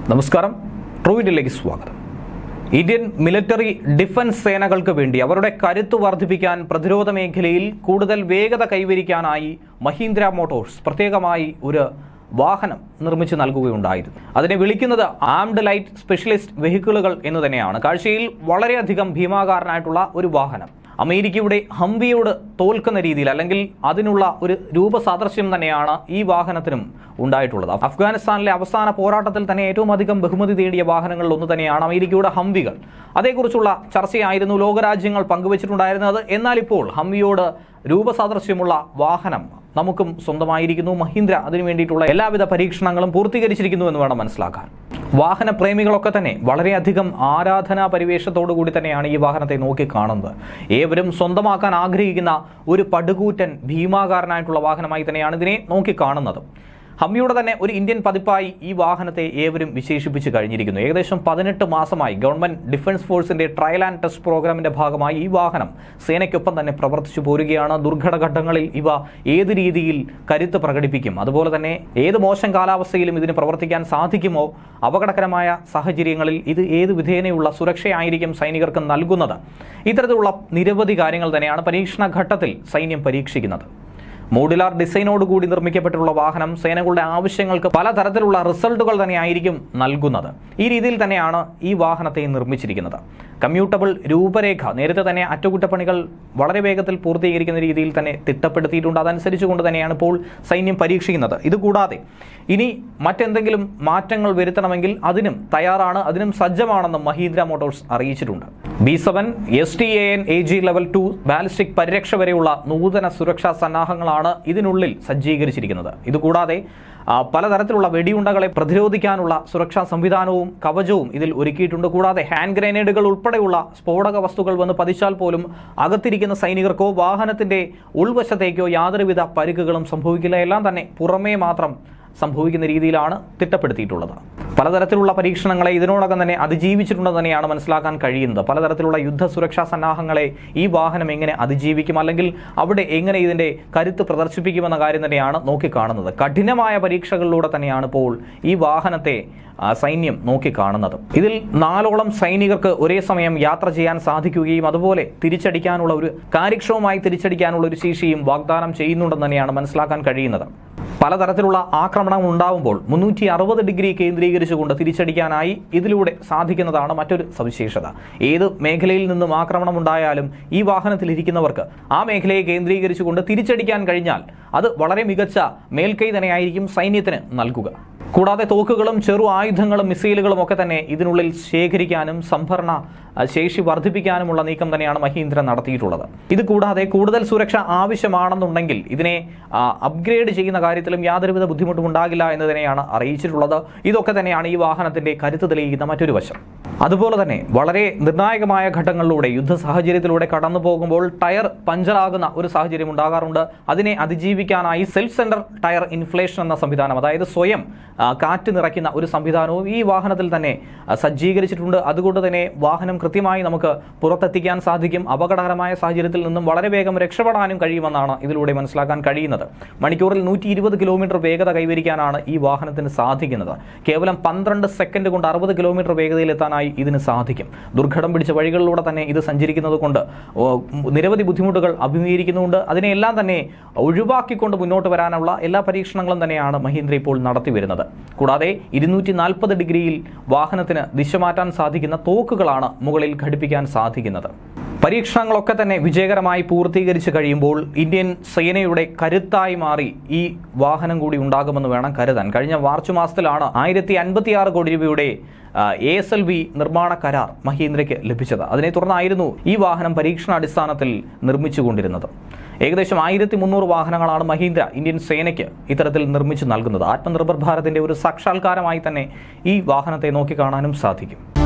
നമസ്കാരം ട്രൂവിഡിലേക്ക് സ്വാഗതം Indian military defence സേനകൾക്ക് വേണ്ടി അവരുടെ കരുത്ത് വർദ്ധിപ്പിക്കാൻ പ്രതിരോധ മേഖലയിൽ കൂടുതൽ വേഗത കൈവരിക്കാനായി മഹീന്ദ്ര മോട്ടോഴ്സ് പ്രത്യേകമായി ഒരു വാഹനം നിർമ്മിച്ചു നൽകുകയുണ്ടായിരുന്നു അതിനെ വിളിക്കുന്നത് ആംഡ് ലൈറ്റ് സ്പെഷ്യലിസ്റ്റ് വെഹിക്കിളുകൾ എന്ന് തന്നെയാണ് കാഴ്ചയിൽ വളരെയധികം ഭീമാകാരനായിട്ടുള്ള ഒരു വാഹനം അമേരിക്കയുടെ ഹംവിയോട് തോൽക്കുന്ന രീതിയിൽ അല്ലെങ്കിൽ അതിനുള്ള ഒരു രൂപസാദൃശ്യം തന്നെയാണ് ഈ വാഹനത്തിനും ഉണ്ടായിട്ടുള്ളത് അഫ്ഗാനിസ്ഥാനിലെ അവസാന പോരാട്ടത്തിൽ തന്നെ ഏറ്റവും അധികം ബഹുമതി നേടിയ വാഹനങ്ങളിൽ ഒന്ന് തന്നെയാണ് അമേരിക്കയുടെ ഹംവികൾ അതേക്കുറിച്ചുള്ള ചർച്ചയായിരുന്നു ലോകരാജ്യങ്ങൾ പങ്കുവച്ചിട്ടുണ്ടായിരുന്നത് എന്നാൽ ഇപ്പോൾ ഹംവിയോട് രൂപസാദൃശ്യമുള്ള വാഹനം നമുക്കും സ്വന്തമായിരിക്കുന്നു മഹീന്ദ്ര അതിനു വേണ്ടിയിട്ടുള്ള എല്ലാവിധ പരീക്ഷണങ്ങളും പൂർത്തീകരിച്ചിരിക്കുന്നു എന്ന് വേണം മനസ്സിലാക്കാൻ വാഹന പ്രേമികളൊക്കെ തന്നെ വളരെയധികം ആരാധനാ പരിവേഷത്തോടു കൂടി തന്നെയാണ് ഈ വാഹനത്തെ നോക്കി കാണുന്നത് ഏവരും സ്വന്തമാക്കാൻ ആഗ്രഹിക്കുന്ന ഒരു പടുകൂറ്റൻ ഭീമാകാരനായിട്ടുള്ള വാഹനമായി തന്നെയാണ് ഇതിനെ നോക്കി കാണുന്നത് ഹമ്മിയുടെ തന്നെ ഒരു ഇന്ത്യൻ പതിപ്പായി ഈ വാഹനത്തെ ഏവരും വിശേഷിപ്പിച്ച് കഴിഞ്ഞിരിക്കുന്നു ഏകദേശം പതിനെട്ട് മാസമായി ഗവൺമെന്റ് ഡിഫൻസ് ഫോഴ്സിന്റെ ട്രയൽ ആൻഡ് ടെസ്റ്റ് പ്രോഗ്രാമിന്റെ ഭാഗമായി ഈ വാഹനം സേനയ്ക്കൊപ്പം തന്നെ പ്രവർത്തിച്ചു പോരുകയാണ് ദുർഘട ഘട്ടങ്ങളിൽ ഇവ ഏത് രീതിയിൽ കരുത്ത് പ്രകടിപ്പിക്കും അതുപോലെ തന്നെ ഏത് മോശം കാലാവസ്ഥയിലും ഇതിന് പ്രവർത്തിക്കാൻ സാധിക്കുമോ അപകടകരമായ സാഹചര്യങ്ങളിൽ ഇത് ഏത് വിധേനയുള്ള സുരക്ഷയായിരിക്കും സൈനികർക്ക് നൽകുന്നത് ഇത്തരത്തിലുള്ള നിരവധി കാര്യങ്ങൾ തന്നെയാണ് പരീക്ഷണ ഘട്ടത്തിൽ സൈന്യം പരീക്ഷിക്കുന്നത് മോഡുലാർ ഡിസൈനോടുകൂടി നിർമ്മിക്കപ്പെട്ടിട്ടുള്ള വാഹനം സേനകളുടെ ആവശ്യങ്ങൾക്ക് പലതരത്തിലുള്ള റിസൾട്ടുകൾ തന്നെയായിരിക്കും നൽകുന്നത് ഈ രീതിയിൽ തന്നെയാണ് ഈ വാഹനത്തെ നിർമ്മിച്ചിരിക്കുന്നത് കമ്മ്യൂട്ടബിൾ രൂപരേഖ നേരത്തെ തന്നെ അറ്റകുറ്റപ്പണികൾ വളരെ വേഗത്തിൽ പൂർത്തീകരിക്കുന്ന രീതിയിൽ തന്നെ തിട്ടപ്പെടുത്തിയിട്ടുണ്ട് അതനുസരിച്ചുകൊണ്ട് തന്നെയാണ് ഇപ്പോൾ സൈന്യം പരീക്ഷിക്കുന്നത് ഇതുകൂടാതെ ഇനി മറ്റെന്തെങ്കിലും മാറ്റങ്ങൾ വരുത്തണമെങ്കിൽ അതിനും തയ്യാറാണ് അതിനും സജ്ജമാണെന്ന് മഹീന്ദ്ര മോട്ടോഴ്സ് അറിയിച്ചിട്ടുണ്ട് B seven S T A N A G level two ballistic പരിരക്ഷ വരെയുള്ള നൂതന സുരക്ഷാ സന്നാഹങ്ങളാണ് ഇതിനുള്ളിൽ സജ്ജീകരിച്ചിരിക്കുന്നത് ഇതുകൂടാതെ ആ, പലതരത്തിലുള്ള വെടിയുണ്ടകളെ പ്രതിരോധിക്കാനുള്ള സുരക്ഷാ സംവിധാനവും കവചവും ഇതിൽ ഒരുക്കിയിട്ടുണ്ട് കൂടാതെ ഹാൻഡ് ഗ്രനേഡുകൾ ഉൾപ്പെടെയുള്ള സ്ഫോടക വസ്തുക്കൾ വന്ന് പതിച്ചാൽ പോലും അകത്തിരിക്കുന്ന സൈനികർക്കോ വാഹനത്തിന്റെ ഉൾവശത്തേക്കോ യാതൊരുവിധ പരിക്കുകളും സംഭവിക്കില്ല എല്ലാം തന്നെ പുറമേ മാത്രം സംഭവിക്കുന്ന രീതിയിലാണ് തിട്ടപ്പെടുത്തിയിട്ടുള്ളത് പലതരത്തിലുള്ള പരീക്ഷണങ്ങളെ ഇതിനോടകം തന്നെ അതിജീവിച്ചിട്ടുണ്ടെന്ന് തന്നെയാണ് മനസ്സിലാക്കാൻ കഴിയുന്നത് പലതരത്തിലുള്ള യുദ്ധ സുരക്ഷാ സന്നാഹങ്ങളെ ഈ വാഹനം എങ്ങനെ അതിജീവിക്കും അല്ലെങ്കിൽ അവിടെ എങ്ങനെ ഇതിന്റെ കരുത്ത് പ്രദർശിപ്പിക്കുമെന്ന കാര്യം തന്നെയാണ് നോക്കിക്കാണുന്നത് കഠിനമായ പരീക്ഷകളിലൂടെ തന്നെയാണ് ഇപ്പോൾ ഈ വാഹനത്തെ ആ, സൈന്യം നോക്കിക്കാണുന്നത് ഇതിൽ നാലോളം സൈനികർക്ക് ഒരേ സമയം യാത്ര ചെയ്യാൻ സാധിക്കുകയും അതുപോലെ തിരിച്ചടിക്കാനുള്ള ഒരു കാര്യക്ഷമമായി തിരിച്ചടിക്കാനുള്ള ഒരു ശേഷിയും വാഗ്ദാനം ചെയ്യുന്നുണ്ടെന്ന് തന്നെയാണ് മനസ്സിലാക്കാൻ കഴിയുന്നത് പലതരത്തിലുള്ള ആക്രമണം ഉണ്ടാവുമ്പോൾ മുന്നൂറ്റി അറുപത് ഡിഗ്രി കേന്ദ്രീകരിച്ചുകൊണ്ട് തിരിച്ചടിക്കാനായി ഇതിലൂടെ സാധിക്കുന്നതാണ് മറ്റൊരു സവിശേഷത ഏത് മേഖലയിൽ നിന്നും ആക്രമണം ഉണ്ടായാലും ഈ വാഹനത്തിൽ ഇരിക്കുന്നവർക്ക് ആ മേഖലയെ കേന്ദ്രീകരിച്ചുകൊണ്ട് തിരിച്ചടിക്കാൻ കഴിഞ്ഞാൽ അത് വളരെ മികച്ച മേൽക്കൈ തന്നെയായിരിക്കും സൈന്യത്തിന് നൽകുക കൂടാതെ തോക്കുകളും ചെറു ആയുധങ്ങളും മിസൈലുകളും ഒക്കെ തന്നെ ഇതിനുള്ളിൽ ശേഖരിക്കാനും സംഭരണ ആ, ശേഷി വർദ്ധിപ്പിക്കാനുമുള്ള നീക്കം തന്നെയാണ് മഹീന്ദ്ര നടത്തിയിട്ടുള്ളത് ഇത് കൂടാതെ കൂടുതൽ സുരക്ഷ ആവശ്യമാണെന്നുണ്ടെങ്കിൽ ഇതിനെ ആ, അപ്ഗ്രേഡ് ചെയ്യുന്ന കാര്യത്തിലും യാതൊരുവിധ ബുദ്ധിമുട്ടും ഉണ്ടാകില്ല എന്ന് തന്നെയാണ് അറിയിച്ചിട്ടുള്ളത് ഇതൊക്കെ തന്നെയാണ് ഈ വാഹനത്തിന്റെ കരുത്ത് തെളിയിക്കുന്ന മറ്റൊരു വശം അതുപോലെ തന്നെ വളരെ നിർണായകമായ ഘട്ടങ്ങളിലൂടെ യുദ്ധ സാഹചര്യത്തിലൂടെ കടന്നു പോകുമ്പോൾ ടയർ പഞ്ചറാകുന്ന ഒരു സാഹചര്യം ഉണ്ടാകാറുണ്ട് അതിനെ അതിജീവിക്കാനായി സെൽഫ് സെന്റർ ടയർ ഇൻഫ്ലേഷൻ എന്ന സംവിധാനം അതായത് സ്വയം ആ, കാറ്റ് നിറയ്ക്കുന്ന ഒരു സംവിധാനവും ഈ വാഹനത്തിൽ തന്നെ ആ, സജ്ജീകരിച്ചിട്ടുണ്ട് അതുകൊണ്ട് തന്നെ വാഹനം കൃത്യമായി നമുക്ക് പുറത്തെത്തിക്കാൻ സാധിക്കും അപകടകരമായ സാഹചര്യത്തിൽ നിന്നും വളരെ വേഗം രക്ഷപ്പെടാനും കഴിയുമെന്നാണ് ഇതിലൂടെ മനസ്സിലാക്കാൻ കഴിയുന്നത് മണിക്കൂറിൽ നൂറ്റി ഇരുപത് കിലോമീറ്റർ വേഗത കൈവരിക്കാനാണ് ഈ വാഹനത്തിന് സാധിക്കുന്നത് കേവലം പന്ത്രണ്ട് സെക്കൻഡ് കൊണ്ട് അറുപത് കിലോമീറ്റർ വേഗതയിൽ എത്താനായി ഇതിന് സാധിക്കും ദുർഘടം പിടിച്ച വഴികളിലൂടെ തന്നെ ഇത് സഞ്ചരിക്കുന്നത് കൊണ്ട് ഓ, നിരവധി ബുദ്ധിമുട്ടുകൾ അഭിമുഖീകരിക്കുന്നുണ്ട് അതിനെല്ലാം തന്നെ ഒഴിവാക്കിക്കൊണ്ട് മുന്നോട്ട് വരാനുള്ള എല്ലാ പരീക്ഷണങ്ങളും തന്നെയാണ് മഹീന്ദ്ര ഇപ്പോൾ നടത്തി വരുന്നത് കൂടാതെ ഇരുന്നൂറ്റി നാൽപ്പത് ഡിഗ്രിയിൽ വാഹനത്തിന് ദിശ മാറ്റാൻ സാധിക്കുന്ന തോക്കുകളാണ് മുകളിൽ ഘടിപ്പിക്കാൻ സാധിക്കുന്നത് പരീക്ഷണങ്ങളൊക്കെ തന്നെ വിജയകരമായി പൂർത്തീകരിച്ച് കഴിയുമ്പോൾ ഇന്ത്യൻ സേനയുടെ കരുത്തായി മാറി ഈ വാഹനം കൂടി ഉണ്ടാകുമെന്ന് വേണം കരുതാൻ കഴിഞ്ഞ മാർച്ച് മാസത്തിലാണ് ആയിരത്തി അൻപത്തിയാറ് കോടി രൂപയുടെ എ എസ് എൽ വി നിർമ്മാണ കരാർ മഹീന്ദ്രയ്ക്ക് ലഭിച്ചത് അതിനെ തുടർന്നായിരുന്നു ഈ വാഹനം പരീക്ഷണാടിസ്ഥാനത്തിൽ നിർമ്മിച്ചുകൊണ്ടിരുന്നത് ഏകദേശം ആയിരത്തി മുന്നൂറ് വാഹനങ്ങളാണ് മഹീന്ദ്ര ഇന്ത്യൻ സേനയ്ക്ക് ഇത്തരത്തിൽ നിർമ്മിച്ചു നൽകുന്നത് ആത്മനിർഭർ ഭാരതിന്റെ ഒരു സാക്ഷാത്കാരമായി തന്നെ ഈ വാഹനത്തെ നോക്കിക്കാണാനും സാധിക്കും